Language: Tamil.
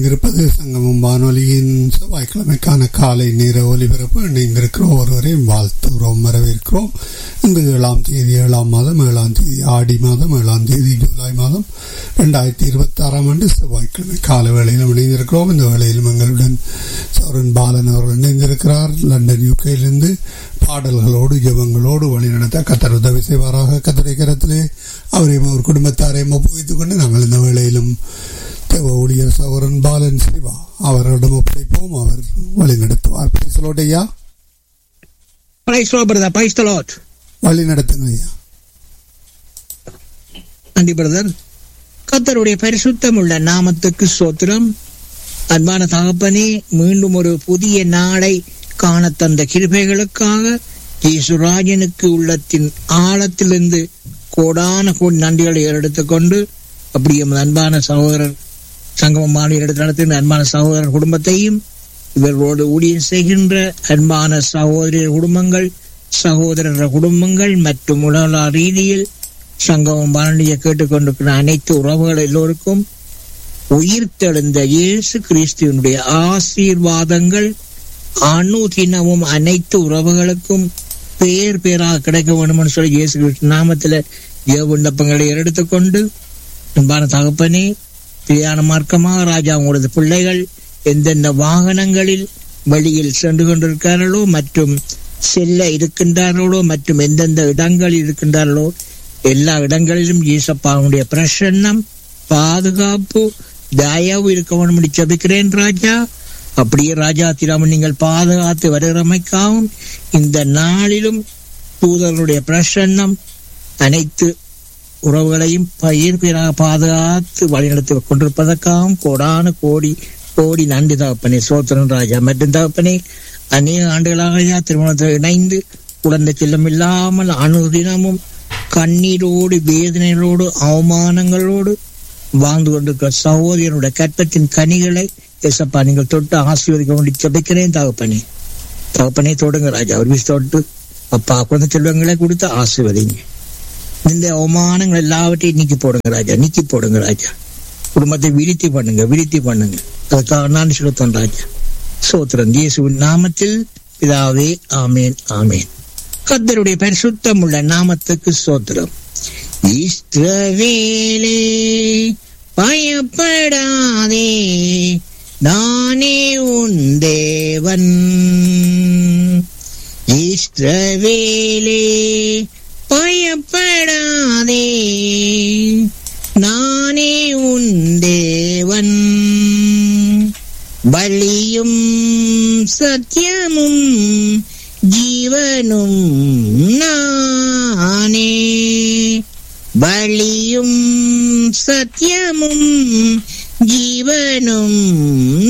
இருப்பது சங்கமம் வானொலியின் செவ்வாய்க்கிழமைக்கான காலை நேர ஒலிபரப்பு இணைந்திருக்கிற ஒருவரையும் வாழ்த்துகிறோம் வரவேற்கிறோம் இங்கு ஏழாம் தேதி ஏழாம் மாதம் ஏழாம் தேதி ஆடி மாதம் ஏழாம் தேதி ஜூலை மாதம் ரெண்டாயிரத்தி இருபத்தி ஆறாம் ஆண்டு செவ்வாய்க்கிழமை கால வேளையிலும் இணைந்திருக்கிறோம் இந்த வேளையிலும் எங்களுடன் சௌரன் பாலன் அவர்கள் இணைந்திருக்கிறார் லண்டன் யூகேயிலிருந்து பாடல்களோடு ஜெபங்களோடு வழிநடத்த கத்தர் உதவி செய்வாராக கத்தரை கரத்திலே அவரையும் அவர் குடும்பத்தாரையும் ஒப்புவித்துக் கொண்டு நாங்கள் இந்த வேளையிலும் தேவ ஊழியர் சவரன் பாலன் சிவா அவரிடம் ஒப்படைப்போம் அவர் வழி நடத்துவார் பேசலோட் ஐயா Praise the Lord, brother. Praise the Lord. வழி நடத்துங்க ஐயா நன்றி பிரதர் கத்தருடைய பரிசுத்தம் உள்ள நாமத்துக்கு சோத்திரம் அன்பான தகப்பனே மீண்டும் ஒரு புதிய நாளை காண தந்த கிருபைகளுக்காக ஈசுராஜனுக்கு உள்ளத்தின் ஆழத்திலிருந்து கோடான கோடி நன்றிகளை எடுத்துக்கொண்டு அப்படி எமது அன்பான சகோதரர் சங்கமம் மாநில எடுத்து நடத்துகின்ற அன்பான சகோதரர் குடும்பத்தையும் இவர்களோடு ஊழியம் செய்கின்ற அன்பான சகோதரர் குடும்பங்கள் சகோதரர் குடும்பங்கள் மற்றும் உலக ரீதியில் சங்கமம் வானொலியை கேட்டுக்கொண்டிருக்கிற அனைத்து உறவுகள் எல்லோருக்கும் உயிர்த்தெழுந்த இயேசு கிறிஸ்துவனுடைய ஆசீர்வாதங்கள் அணுதினமும் அனைத்து உறவுகளுக்கும் பேர் பேராக கிடைக்க வேண்டும்னு சொல்லி இயேசு கிறிஸ்து நாமத்தில் ஜெய விண்ணப்பங்களை எடுத்துக்கொண்டு அன்பான தகப்பனே பிரியாண மார்க்கமாக ராஜா உங்களது பிள்ளைகள் எந்தெந்த வாகனங்களில் வழியில் சென்று கொண்டிருக்கிறார்களோ மற்றும் செல்ல இருக்கின்றார்களோ மற்றும் எந்தெந்த இடங்களில் இருக்கின்றார்களோ எல்லா இடங்களிலும் ஈசப்பாவுடைய பிரசன்னம் பாதுகாப்பு தயவு இருக்க வேண்டும் ஜபிக்கிறேன் ராஜா அப்படியே ராஜா திராமன் நீங்கள் பாதுகாத்து வருகிறமைக்காகவும் இந்த நாளிலும் தூதர்களுடைய பிரசன்னம் அனைத்து உறவுகளையும் பயிர் பேராக பாதுகாத்து வழிநடத்தி கொண்டிருப்பதற்காகவும் கோடான கோடி கோடி நன்றி தகப்பனே சோத்திரன் ராஜா மற்றும் தகப்பனே அநேக ஆண்டுகளாக ஐயா திருமணத்தில் இணைந்து குழந்தை செல்லம் இல்லாமல் அனுதினமும் கண்ணீரோடு வேதனைகளோடு அவமானங்களோடு வாழ்ந்து கொண்டிருக்கிற சகோதரனுடைய கற்பத்தின் கனிகளை எசப்பா நீங்கள் தொட்டு ஆசீர்வதிக்க வேண்டி ஜபிக்கிறேன் தகப்பனே தகப்பனே தொடுங்க ராஜா அவர் வீசி தொட்டு அப்பா குழந்தை செல்வங்களை கொடுத்து ஆசீர்வதிங்க இந்த அவமானங்கள் எல்லாவற்றையும் நீக்கி போடுங்க ராஜா நீக்கி போடுங்க ராஜா குடும்பத்தை விருத்தி பண்ணுங்க விருத்தி பண்ணுங்க அதுக்காக நான் செலுத்தன் ராஜா சோத்திரன் இயேசுவின் நாமத்தில் பிதாவே ஆமேன் ஆமேன் கத்தருடைய பரிசுத்தம் உள்ள நாமத்துக்கு சோத்திரம் இஸ்ரவேலே பயப்படாதே நானே உன் தேவன் இஸ்ரவேலே பயப்படாதே நானே உன் தேவன் பலியும் சத்தியமும் ஜீவனும் நானே பலியும் சத்தியமும் ஜீவனும்